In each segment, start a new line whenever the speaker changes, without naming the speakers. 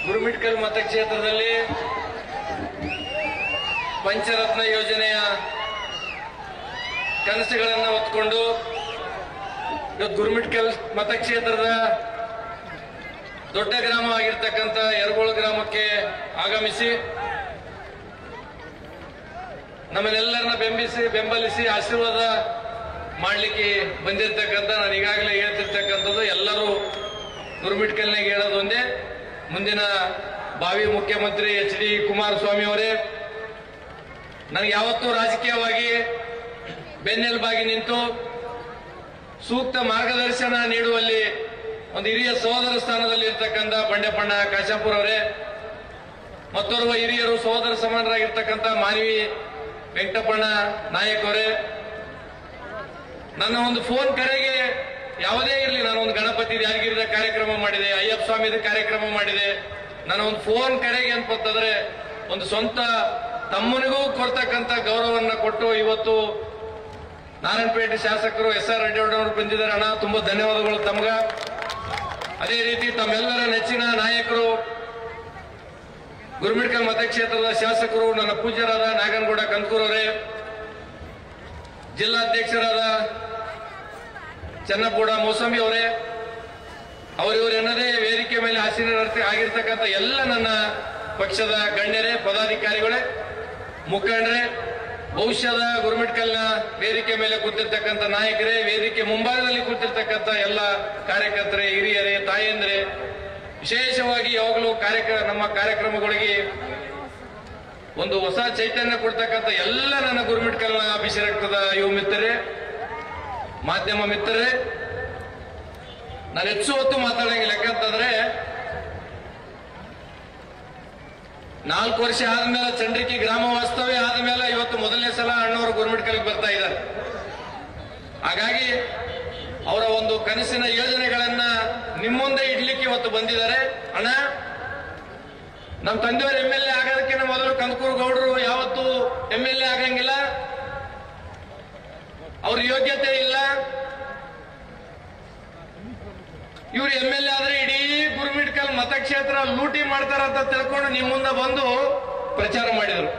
ಗುರುಮಿಟ್ಕಲ್ ಮತಕ್ಷೇತ್ರದಲ್ಲಿ ಪಂಚರತ್ನ ಯೋಜನೆಯ ಕನಸುಗಳನ್ನು ಹೊತ್ಕೊಂಡು ಇವತ್ತು ಗುರುಮಿಟ್ಕಲ್ ಮತಕ್ಷೇತ್ರದ ದೊಡ್ಡ ಗ್ರಾಮ ಆಗಿರ್ತಕ್ಕಂಥ ಯರಗೋಳು ಗ್ರಾಮಕ್ಕೆ ಆಗಮಿಸಿ ನಮ್ಮನ್ನೆಲ್ಲರನ್ನ ಬೆಂಬಿಸಿ ಬೆಂಬಲಿಸಿ ಆಶೀರ್ವಾದ ಮಾಡಲಿಕ್ಕೆ ಬಂದಿರತಕ್ಕಂಥ ನಾನು ಈಗಾಗಲೇ ಹೇಳ್ತಿರ್ತಕ್ಕಂಥದ್ದು ಎಲ್ಲರೂ ಗುರುಮಿಟ್ಕಲ್ನಾಗ ಹೇಳೋದು ಒಂದೇ ಮುಂದಿನ ಭಾವಿ ಮುಖ್ಯಮಂತ್ರಿ ಎಚ್ ಡಿ ಕುಮಾರಸ್ವಾಮಿ ಅವರೇ ನನಗೆ ಯಾವತ್ತೂ ರಾಜಕೀಯವಾಗಿ ಬೆನ್ನೆಲುಬಾಗಿ ನಿಂತು ಸೂಕ್ತ ಮಾರ್ಗದರ್ಶನ ನೀಡುವಲ್ಲಿ ಒಂದು ಹಿರಿಯ ಸಹೋದರ ಸ್ಥಾನದಲ್ಲಿ ಇರ್ತಕ್ಕಂಥ ಬಂಡೆಪಣ್ಣ ಕಾಶಾಪುರ ಅವರೇ ಮತ್ತೋರ್ವ ಹಿರಿಯರು ಸಹೋದರ ಸಮಾನರಾಗಿರ್ತಕ್ಕಂಥ ಮಾನವಿ ವೆಂಕಟಪ್ಪಣ್ಣ ನಾಯಕ್ ಅವರೇ ನನ್ನ ಒಂದು ಫೋನ್ ಕರೆಗೆ ಯಾವುದೇ ಇರಲಿ ನಾನು ಒಂದು ಗಣಪತಿ ಯಾದಗಿರಿದ ಕಾರ್ಯಕ್ರಮ ಮಾಡಿದೆ ಅಯ್ಯಪ್ಪ ಸ್ವಾಮಿದ ಕಾರ್ಯಕ್ರಮ ಮಾಡಿದೆ ನನ್ನ ಒಂದು ಫೋನ್ ಕರೆಗೆ ಅನ್ಪತ್ತಂದ್ರೆ ಒಂದು ಸ್ವಂತ ತಮ್ಮನಿಗೂ ಕೊಡ್ತಕ್ಕಂಥ ಗೌರವವನ್ನು ಕೊಟ್ಟು ಇವತ್ತು ನಾರಾಯಣಪೇಟೆ ಶಾಸಕರು ಎಸ್ ಆರ್ ರೆಡ್ಡಿ ಅವರು ಬಂದಿದ್ದಾರೆ ಅಣ್ಣ ತುಂಬಾ ಧನ್ಯವಾದಗಳು ತಮ್ಗ ಅದೇ ರೀತಿ ತಮ್ಮೆಲ್ಲರ ನೆಚ್ಚಿನ ನಾಯಕರು ಗುರುಮಿಟ್ಕಲ್ ಮತಕ್ಷೇತ್ರದ ಶಾಸಕರು ನನ್ನ ಪೂಜ್ಯರಾದ ನಾಗನಗೌಡ ಕಂದಕೂರವರೇ ಜಿಲ್ಲಾಧ್ಯಕ್ಷರಾದ ಚನ್ನಪೂಡ ಮೋಸಂಬಿ ಅವರೇ ಅವರಿವರು ಎನ್ನದೇ ವೇದಿಕೆ ಮೇಲೆ ಆಸೀನರಾಗಿ ಆಗಿರ್ತಕ್ಕಂಥ ಎಲ್ಲ ನನ್ನ ಪಕ್ಷದ ಗಣ್ಯರೇ ಪದಾಧಿಕಾರಿಗಳೇ ಮುಖಂಡರೇ ಭವಿಷ್ಯದ ಗುರುಮಿಟ್ಕಲ್ನ ವೇದಿಕೆ ಮೇಲೆ ಕೂತಿರ್ತಕ್ಕಂಥ ನಾಯಕರೇ ವೇದಿಕೆ ಮುಂಭಾಗದಲ್ಲಿ ಕೂತಿರ್ತಕ್ಕಂಥ ಎಲ್ಲ ಕಾರ್ಯಕರ್ತರೇ ಹಿರಿಯರೇ ತಾಯಂದ್ರೆ ವಿಶೇಷವಾಗಿ ಯಾವಾಗಲೂ ಕಾರ್ಯಕ್ರಮ ನಮ್ಮ ಕಾರ್ಯಕ್ರಮಗಳಿಗೆ ಒಂದು ಹೊಸ ಚೈತನ್ಯ ಕೊಡ್ತಕ್ಕಂಥ ಎಲ್ಲ ನನ್ನ ಗುರುಮಿಟ್ಕಲ್ನ ಅಭಿಷೇಕ ರಕ್ತದ ಯುವ ಮಿತ್ರರೇ ಮಾಧ್ಯಮ ಮಿತ್ರರೇ ನಾನು ಹೆಚ್ಚು ಹೊತ್ತು ಮಾತಾಡಂಗಿಲ್ಲ ಯಾಕಂತಂದ್ರೆ ನಾಲ್ಕು ವರ್ಷ ಆದ್ಮೇಲೆ ಚಂಡ್ರಿಕಿ ಗ್ರಾಮ ವಾಸ್ತವ್ಯ ಆದ್ಮೇಲೆ ಇವತ್ತು ಮೊದಲನೇ ಸಲ ಅಣ್ಣವರು ಗುರುಮಿಟ್ಕಲ್ಗೆ ಬರ್ತಾ ಇದ್ದಾರೆ ಹಾಗಾಗಿ ಅವರ ಒಂದು ಕನಸಿನ ಯೋಜನೆಗಳನ್ನ ನಿಮ್ಮ ಮುಂದೆ ಇಡ್ಲಿಕ್ಕೆ ಇವತ್ತು ಬಂದಿದ್ದಾರೆ ಅಣ್ಣ ನಮ್ಮ ತಂದೆಯವರು ಎಂ ಎಲ್ ಎ ಆಗೋದಕ್ಕಿಂತ ಮೊದಲು ಕಂದಕೂರು ಗೌಡರು ಯಾವತ್ತೂ ಎಂ ಎಲ್ ಎ ಆಗಂಗಿಲ್ಲ ಅವ್ರ ಯೋಗ್ಯತೆ ಇಲ್ಲ ಇವ್ರು ಎಂ ಎಲ್ ಎ ಆದ್ರೆ ಇಡೀ ಗುರುಮಿಟ್ಕಲ್ ಮತಕ್ಷೇತ್ರ ಲೂಟಿ ಮಾಡ್ತಾರಂತ ತಿಳ್ಕೊಂಡು ನಿಮ್ಮ ಮುಂದೆ ಬಂದು ಪ್ರಚಾರ ಮಾಡಿದರು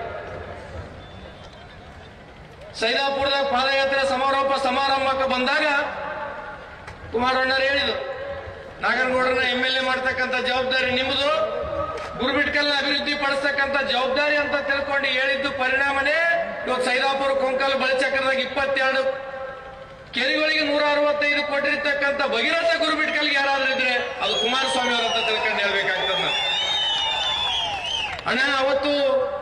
ಸೈದಾಪುರದಾಗ ಪಾದಯಾತ್ರೆ ಸಮಾರೋಪ ಸಮಾರಂಭಕ್ಕೆ ಬಂದಾಗ ಕುಮಾರಣ್ಣರು ಹೇಳಿದ್ರು ನಾಗನಗೌಡರನ್ನ ಎಂ ಎಲ್ ಎ ಮಾಡ್ತಕ್ಕಂಥ ಜವಾಬ್ದಾರಿ ನಿಮ್ಮದು ಗುರುಮಿಟ್ಕಲ್ನ ಅಭಿವೃದ್ಧಿ ಪಡಿಸ್ತಕ್ಕಂಥ ಜವಾಬ್ದಾರಿ ಅಂತ ತಿಳ್ಕೊಂಡು ಹೇಳಿದ್ದು ಪರಿಣಾಮನೇ ಇವತ್ತು ಸೈದಾಪುರ ಕೊಂಕಲ್ ಬಲಚಕ್ರದಾಗ ಇಪ್ಪತ್ತೆರಡು ಕೆರೆಗಳಿಗೆ ನೂರ ಅರವತ್ತೈದು ಕೊಟ್ಟಿರ್ತಕ್ಕಂಥ ಭಗೀರಥ ಗುರುಮಿಟ್ಕಲ್ಗೆ ಯಾರಾದ್ರೂ ಇದ್ರೆ ಅದು ಕುಮಾರಸ್ವಾಮಿ ಅವರಂತ ತಿಳ್ಕೊಂಡು ಹೇಳ್ಬೇಕಾಗ್ತದ ನಾನು. ಅಣ್ಣ ಅವತ್ತು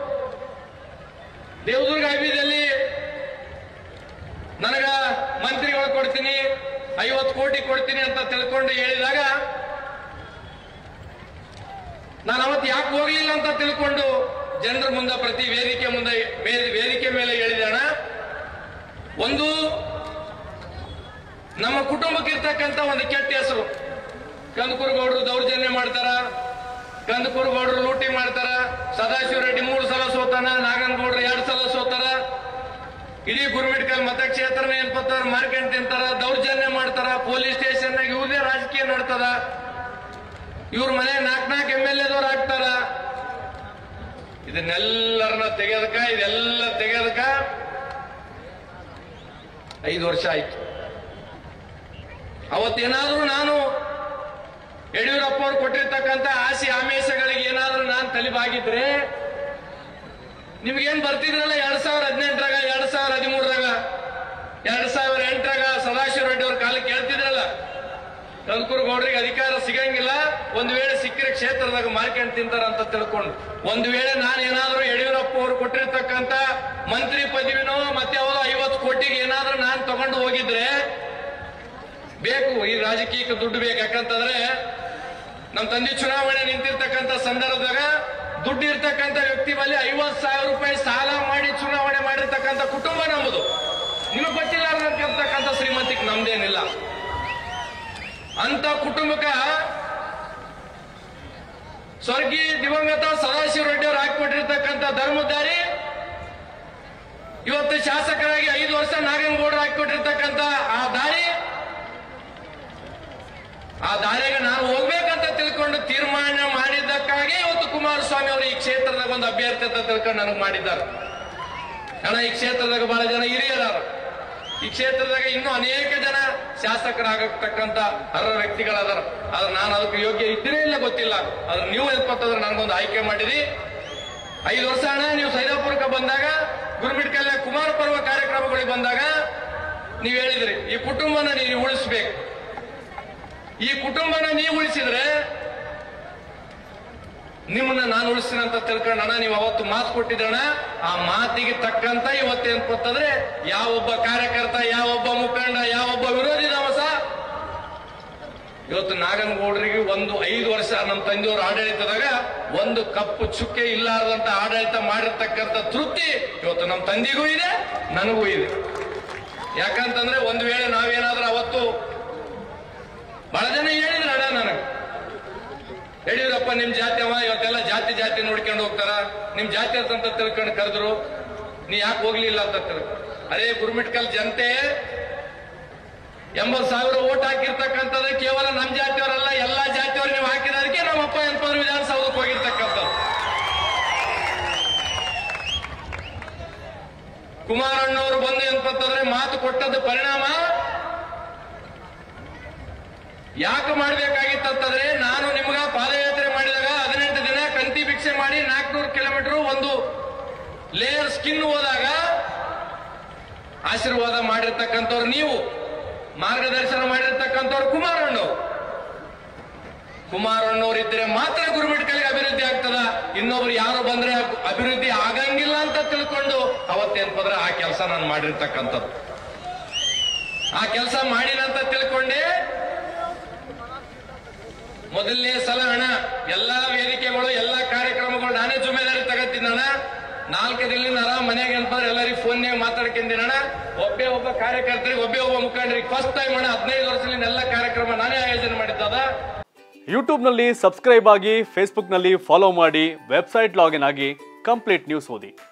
ದೇವದುರ್ಗ ಹೈವೇದಲ್ಲಿ ನನಗ ಮಂತ್ರಿಗಳು ಕೊಡ್ತೀನಿ ಐವತ್ತು ಕೋಟಿ ಕೊಡ್ತೀನಿ ಅಂತ ತಿಳ್ಕೊಂಡು ಹೇಳಿದಾಗ ನಾನು ಅವತ್ತು ಯಾಕೆ ಹೋಗ್ಲಿಲ್ಲ ಅಂತ ತಿಳ್ಕೊಂಡು ಜನರ ಮುಂದೆ ಪ್ರತಿ ವೇದಿಕೆ ಮುಂದೆ ವೇ- ವೇದಿಕೆ ಮೇಲೆ ಹೇಳಿದೆ ಅಣ್ಣ ಒಂದು ನಮ್ಮ ಕುಟುಂಬಕ್ಕೆ ಇರ್ತಕ್ಕಂಥ ಒಂದು ಕೆಟ್ಟ ಹೆಸರು ಕಂದಕೂರು ಗೌಡರು ದೌರ್ಜನ್ಯ ಮಾಡ್ತಾರ ಕಂದಕೂರು ಗೌಡರು ಲೂಟಿ ಮಾಡ್ತಾರ ಸದಾಶಿವ ರೆಡ್ಡಿ ಮೂರು ಸಲ ಸೋತಾನ ನಾಗನಗೌಡರು ಎರಡು ಸಲ ಸೋತಾರ ಇಡೀ ಗುರುಮಿಟ್ಕಲ್ ಮತಕ್ಷೇತ್ರನ ಏನ್ಪತ್ತಾರ ಮಾರ್ಕೆಟ್ ತಿಂತಾರ ದೌರ್ಜನ್ಯ ಮಾಡ್ತಾರ ಪೊಲೀಸ್ ಸ್ಟೇಷನ್ ಇವ್ರದೇ ರಾಜಕೀಯ ನಡ್ತದ ಇವ್ರ ಮನೆ ನಾಲ್ಕ್ ನಾಲ್ಕು ಎಂ ಎಲ್ ಎದವ್ರು ಆಗ್ತಾರ ಇದನ್ನೆಲ್ಲರನ್ನ ತೆಗೆದಕ ಇದೆಲ್ಲ ತೆಗೆದಕ ಐದು ವರ್ಷ ಆಯ್ತು ಅವತ್ತೇನಾದ್ರೂ ನಾನು ಯಡಿಯೂರಪ್ಪ ಅವ್ರು ಕೊಟ್ಟಿರ್ತಕ್ಕಂಥ ಆಸೆ ಆಮೇಶಗಳಿಗೆ ಏನಾದ್ರೂ ನಾನು ತಲೆಬಾಗಿದ್ರೆ ನಿಮ್ಗೇನ್ ಬರ್ತಿದ್ರಲ್ಲ ಎರಡ್ ಸಾವಿರ ಹದಿನೆಂಟರಾಗ ಎರಡ್ ಸಾವಿರ ಹದಿಮೂರರಾಗ ಎರಡ್ ಸಾವಿರ ಎಂಟರಾಗ ಸದಾಶಿವ ರೆಡ್ಡಿ ಅವ್ರ ಕಾಲಕ್ಕೆ ಕೇಳ್ತಿದ್ರಲ್ಲ ಕಂದಕೂರು ಗೌಡ್ರಿಗೆ ಅಧಿಕಾರ ಸಿಗಂಗಿಲ್ಲ ಒಂದು ವೇಳೆ ಸಿಕ್ಕಿರ ಕ್ಷೇತ್ರದಾಗ ಮಾರ್ಕೆಟ್ ತಿಂತಾರ ಅಂತ ತಿಳ್ಕೊಂಡು ಒಂದು ವೇಳೆ ನಾನು ಏನಾದ್ರೂ ಯಡಿಯೂರಪ್ಪ ಅವರು ಕೊಟ್ಟಿರ್ತಕ್ಕಂಥ ಮಂತ್ರಿ ಪದವಿನೋ ಮತ್ತೆ ಯಾವುದೋ ಐವತ್ತು ಕೋಟಿಗೆ ಏನಾದ್ರೂ ನಾನು ತಗೊಂಡು ಹೋಗಿದ್ರೆ ಬೇಕು ಈ ರಾಜಕೀಯಕ್ಕೆ ದುಡ್ಡು ಬೇಕು ಯಾಕಂತಂದ್ರೆ ನಮ್ಮ ತಂದೆ ಚುನಾವಣೆ ನಿಂತಿರ್ತಕ್ಕಂಥ ಸಂದರ್ಭದಾಗ ದುಡ್ಡು ಇರ್ತಕ್ಕಂಥ ವ್ಯಕ್ತಿ ಬಳಿ ಐವತ್ ಸಾವಿರ ರೂಪಾಯಿ ಸಾಲ ಮಾಡಿ ಚುನಾವಣೆ ಮಾಡಿರ್ತಕ್ಕಂಥ ಕುಟುಂಬ ನಮ್ಮದು ನಿಮಗೆ ಗೊತ್ತಿಲ್ಲ ಶ್ರೀಮಂತಿಗೆ ನಮ್ದೇನಿಲ್ಲ ಅಂತ ಕುಟುಂಬಕ್ಕ ಸ್ವರ್ಗೀಯ ದಿವಂಗತ ಸದಾಶಿವ ರೆಡ್ಡಿ ಅವರು ಹಾಕಿಕೊಟ್ಟಿರ್ತಕ್ಕಂಥ ಧರ್ಮದಾರಿ ಇವತ್ತು ಶಾಸಕರಾಗಿ ಐದು ವರ್ಷ ನಾಗನಗೌಡರು ಹಾಕಿಕೊಟ್ಟಿರ್ತಕ್ಕಂಥ ಆ ದಾರಿ ಆ ದಾರಿಗೆ ನಾನು ಹೋಗ್ಬೇಕಂತ ತಿಳ್ಕೊಂಡು ತೀರ್ಮಾನ ಮಾಡಿದ್ದಕ್ಕಾಗಿ ಕುಮಾರಸ್ವಾಮಿ ಅವರು ಈ ಕ್ಷೇತ್ರದಾಗ ಒಂದು ಅಭ್ಯರ್ಥಿ ಅಂತ ತಿಳ್ಕೊಂಡು ನನಗೆ ಮಾಡಿದ್ದಾರೆ ಅಣ್ಣ ಈ ಕ್ಷೇತ್ರದಾಗ ಬಹಳ ಜನ ಹಿರಿಯರಾರ ಈ ಕ್ಷೇತ್ರದಾಗ ಇನ್ನೂ ಅನೇಕ ಜನ ಶಾಸಕರಾಗತಕ್ಕಂತ ಅರ್ಹ ವ್ಯಕ್ತಿಗಳದಾರ ಆದ್ರೆ ನಾನು ಅದಕ್ಕೆ ಯೋಗ್ಯ ಇದ್ದೀರೇ ಇಲ್ಲ ಗೊತ್ತಿಲ್ಲ ಆದ್ರೆ ನೀವು ಎಲ್ಪತ್ತಂದ್ರೆ ನನಗೊಂದು ಆಯ್ಕೆ ಮಾಡಿದಿ ಐದು ವರ್ಷ ಅಣ್ಣ ನೀವು ಸೈದಾಪುರಕ್ಕೆ ಬಂದಾಗ ಗುರುಮಿಟ್ಕಲ್ಲ ಕುಮಾರ ಪರ್ವ ಕಾರ್ಯಕ್ರಮಗಳಿಗೆ ಬಂದಾಗ ನೀವು ಹೇಳಿದ್ರಿ ಈ ಕುಟುಂಬನ ನೀವು ಉಳಿಸ್ಬೇಕು ಈ ಕುಟುಂಬನ ನೀವು ಉಳಿಸಿದ್ರೆ ನಿಮ್ಮನ್ನ ನಾನು ಉಳಿಸ್ತೀನಿ ಅಂತ ತಿಳ್ಕೊಂಡು ಅಣ್ಣ ನೀವು ಅವತ್ತು ಮಾತು ಕೊಟ್ಟಿದ್ರಣ್ಣ ಆ ಮಾತಿಗೆ ತಕ್ಕಂತ ಇವತ್ತೇನ್ ಗೊತ್ತಂದ್ರೆ ಯಾವೊಬ್ಬ ಕಾರ್ಯಕರ್ತ ಯಾವೊಬ್ಬ ಮುಖಂಡ ಯಾವೊಬ್ಬ ವಿರೋಧಿ ದವಸ ಇವತ್ತು ನಾಗನಗೌಡರಿಗೆ ಒಂದು ಐದು ವರ್ಷ ನಮ್ಮ ತಂದೆಯವರು ಆಡಳಿತದಾಗ ಒಂದು ಕಪ್ಪು ಚುಕ್ಕೆ ಇಲ್ಲಾರದಂತ ಆಡಳಿತ ಮಾಡಿರ್ತಕ್ಕಂಥ ತೃಪ್ತಿ ಇವತ್ತು ನಮ್ಮ ತಂದೆಗೂ ಇದೆ ನನಗೂ ಇದೆ ಯಾಕಂತಂದ್ರೆ ಒಂದು ವೇಳೆ ನಾವೇನಾದ್ರೂ ಅವತ್ತು ಬಹಳ ಜನ ಹೇಳಿದ್ರು ಅಣ್ಣ ನನಗೆ ಯಡಿಯೂರಪ್ಪ ನಿಮ್ ಜಾತಿ ಅವ ಇವತ್ತೆಲ್ಲ ಜಾತಿ ಜಾತಿ ನೋಡ್ಕೊಂಡು ಹೋಗ್ತಾರ ನಿಮ್ ಜಾತಿ ಅಂತ ತಿಳ್ಕೊಂಡು ಕರೆದ್ರು ನೀ ಯಾಕೆ ಹೋಗ್ಲಿಲ್ಲ ಅಂತ ತಿಳ್ಕೊಂಡು ಅರೇ ಗುರುಮಿಟ್ಕಲ್ ಜನತೆ ಎಂಬತ್ ಸಾವಿರ ಓಟ್ ಹಾಕಿರ್ತಕ್ಕಂಥದ್ದು ಕೇವಲ ನಮ್ ಜಾತಿಯವರಲ್ಲ ಎಲ್ಲಾ ಜಾತಿಯವರು ನೀವು ಹಾಕಿದಕ್ಕೆ ನಮ್ಮಪ್ಪ ಎಂಪರು ವಿಧಾನಸೌಧಕ್ಕೆ ಹೋಗಿರ್ತಕ್ಕಂಥದ್ದು ಕುಮಾರಣ್ಣವರು ಬಂದು ಎಂತಂದ್ರೆ ಮಾತು ಕೊಟ್ಟದ್ದು ಪರಿಣಾಮ ಯಾಕೆ ಮಾಡ್ಬೇಕಾಗಿತ್ತಂತಂದ್ರೆ ನಾನು ನಿಮ್ಗ ಪಾದಯಾತ್ರೆ ಮಾಡಿದಾಗ ಹದಿನೆಂಟು ದಿನ ಕಂತಿ ಭಿಕ್ಷೆ ಮಾಡಿ ನಾಲ್ಕನೂರು ಕಿಲೋಮೀಟರ್ ಒಂದು ಲೇಯರ್ ಸ್ಕಿನ್ ಹೋದಾಗ ಆಶೀರ್ವಾದ ಮಾಡಿರ್ತಕ್ಕಂಥವ್ರು ನೀವು ಮಾರ್ಗದರ್ಶನ ಮಾಡಿರ್ತಕ್ಕಂಥವ್ರು ಕುಮಾರಣ್ಣವ್ರು ಕುಮಾರಣ್ಣವ್ರು ಇದ್ರೆ ಮಾತ್ರ ಗುರುಮಿಟ್ಕಲಿಗೆ ಅಭಿವೃದ್ಧಿ ಆಗ್ತದ ಇನ್ನೊಬ್ರು ಯಾರು ಬಂದ್ರೆ ಅಭಿವೃದ್ಧಿ ಆಗಂಗಿಲ್ಲ ಅಂತ ತಿಳ್ಕೊಂಡು ಅವತ್ತೇನ್ಪಂದ್ರೆ ಆ ಕೆಲಸ ನಾನು ಮಾಡಿರ್ತಕ್ಕಂಥದ್ದು ಆ ಕೆಲಸ ಮಾಡಿನಂತ ತಿಳ್ಕೊಂಡೆ ಮೊದಲನೇ ಸಲ ಹಣ ಎಲ್ಲಾ ವೇದಿಕೆಗಳು ಎಲ್ಲಾ ಕಾರ್ಯಕ್ರಮಗಳು ನಾನೇ ಜುಮ್ಮೆದಾರಿ ತಗತ್ತಿದ್ದಣ ನಾಲ್ಕು ದಿನ ಆರಾಮ್ ಮನೆಗೆ ಅಂತಂದ್ರೆ ಎಲ್ಲರಿಗೂ ಫೋನ್ಯಾಗ ಮಾತಾಡ್ಕೊಂಡಿನ ಒಬ್ಬೇ ಒಬ್ಬ ಕಾರ್ಯಕರ್ತರಿಗೆ ಒಬ್ಬೇ ಒಬ್ಬ ಮುಖಂಡರಿಗೆ ಫಸ್ಟ್ ಟೈಮ್ ಅಣ್ಣ ಹದಿನೈದು ವರ್ಷದಿಂದ ಎಲ್ಲ ಕಾರ್ಯಕ್ರಮ ನಾನೇ ಆಯೋಜನೆ ಮಾಡಿದ್ದದ
ಯೂಟ್ಯೂಬ್ನಲ್ಲಿ ಸಬ್ಸ್ಕ್ರೈಬ್ ಆಗಿ ಫೇಸ್ಬುಕ್ನಲ್ಲಿ ಫಾಲೋ ಮಾಡಿ ವೆಬ್ಸೈಟ್ ಲಾಗಿನ್ ಆಗಿ ಕಂಪ್ಲೀಟ್ ನ್ಯೂಸ್ ಓದಿ